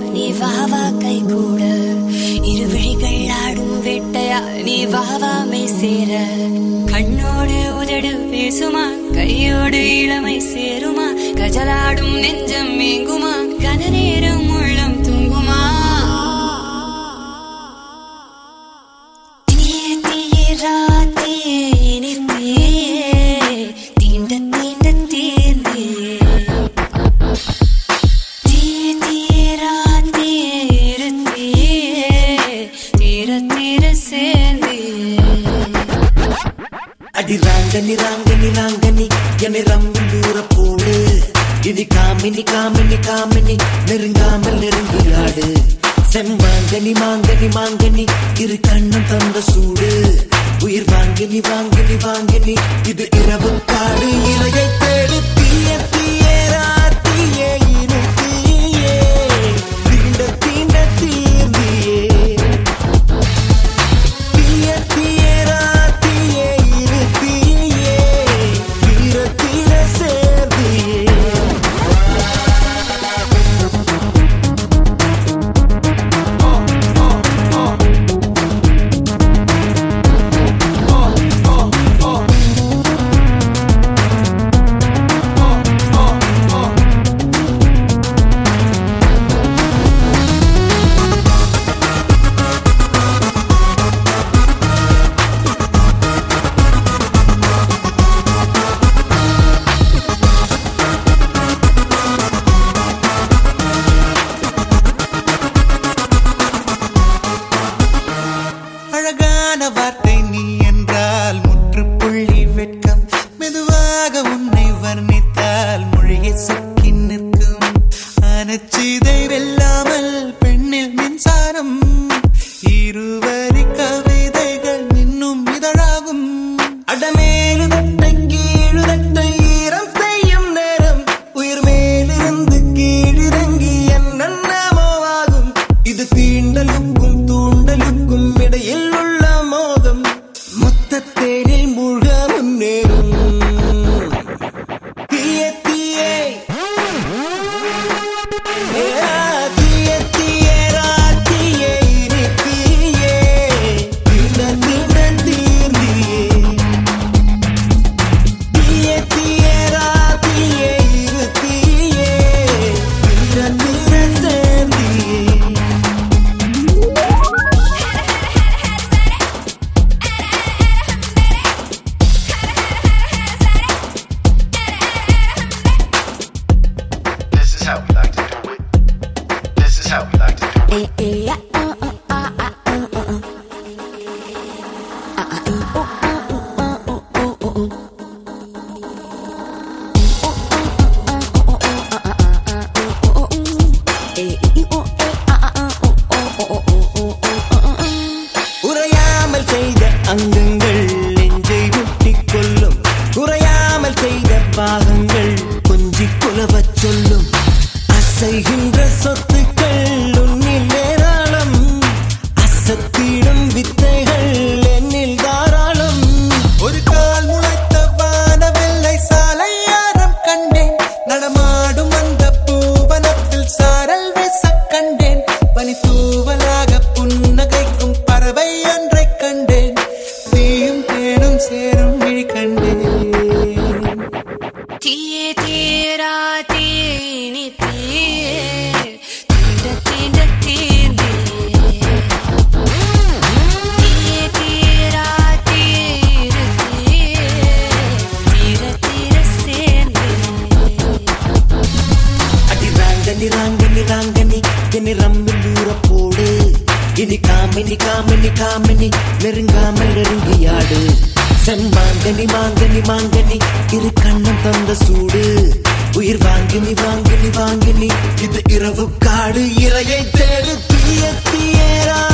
நீ வா வா கை கூட இரு விழிகள் ஆடும் வேட்டையா நீ வா வா மெய் சேர கண்ணோடு உதடு பேசுமா கையோடு இளமை சேருமா கஜலாடும் நெஞ்சம் மேங்குமா கன நேரம் உள்ளம் தூங்குமா தீய தீய ராத்தியே இனித்தே தீண்ட தீண்ட தீர்ந்தே தீய தீய ராத்தியே இருத்தே தீர தீர சேர்ந்தே அடி ராங்கனி ராங்கனி ராங்கனி என்னை ரம்மி தூர போடு இது காமினி காமினி காமினி நெருங்காமல் நெருங்கியாடு செம்மாங்கனி மாங்கனி மாங்கனி இரு கண்ணம் தந்த சூடு உயிர் வாங்கினி வாங்கினி வாங்கினி இது இரவு காடு இலையை தேடு தீய தீய ராத்தியே இரு தீயே தீண்ட தீண்ட தீர்ந்தியே தீய தீயரா தீயே இரு தீயே தீர தீர சேர்ந்தியே அழகான வார்த்தை நீ என்றால் முற்றுப்புள்ளி வெட்கம் மெதுவாக உன்னை வர்ணித்தால் மொழியை சொக்கி நிற்கும் அனச்சிதை வெல்லாமல் பெண்ணில் மின்சாரம் இருவரி கவிதைகள் இன்னும் இதழாகும் அடமேலு தட்டை கீழு தட்டை ஈரம் செய்யும் நேரம் உயிர் மேலிருந்து கீழிறங்கி என்னென்னமோ ஆகும் இது தீண்டலுக்கும் தூண்டலுக்கும் இடையில் உள்ள மோகம் மொத்த தேனில் மூழ்க முன்னேறும் தீய தீயே ஏ, தீய தீயரா தீயே இனி தீயே தீண்ட தீண்ட தீர்ந்தியே தீய தீயரா தீயே இரு தீயே தீர தீர சேர்ந்தியே This is how we like to do it. This is how we like to do it. உறையாமல் செய்த அங்கங்கள் நெஞ்சை முட்டிக் கொள்ளும் குறையாமல் செய்த பாகங்கள் கொஞ்சி குலவச் சொல்லும் அசைகின்ற சொத்துக்கள் உன்னில் ஏராளம் அசத்திடும் வித்தைகள் என்னில் தாராளம் ஒரு கால் முளைத்த வானவெல்லை சாலையாரம் கண்டேன் நடமாடும் அந்த பூவனத்தில் சாரல் வீச கண்டேன் பனி தூவலாக புன்னகைக்கும் பறவை ஒன்றைக் கண்டேன் தீயும் தேனும் சேரும் விழி கண்டேன் தீயே தீரா தீனி தீயே தீண்ட தீண்ட தீர்ந்தே தீயே தீரா தீரு தீயே தீர தீர சேர்ந்தே அடி ராங்கனி ராங்கனி ராங்கனி என்னை ரம்மில் ஊற போடு இனி காமினி காமினி காமினி நெருங்காமல் நெருங்கியாடு செம்மாங்கனி மாங்கனி மாங்கனி இரு கண்ணம் தந்த சூடு உயிர் வாங்கினி வாங்கினி வாங்கினி இது இரவு காடு இரையை தேடு தீய தீயரா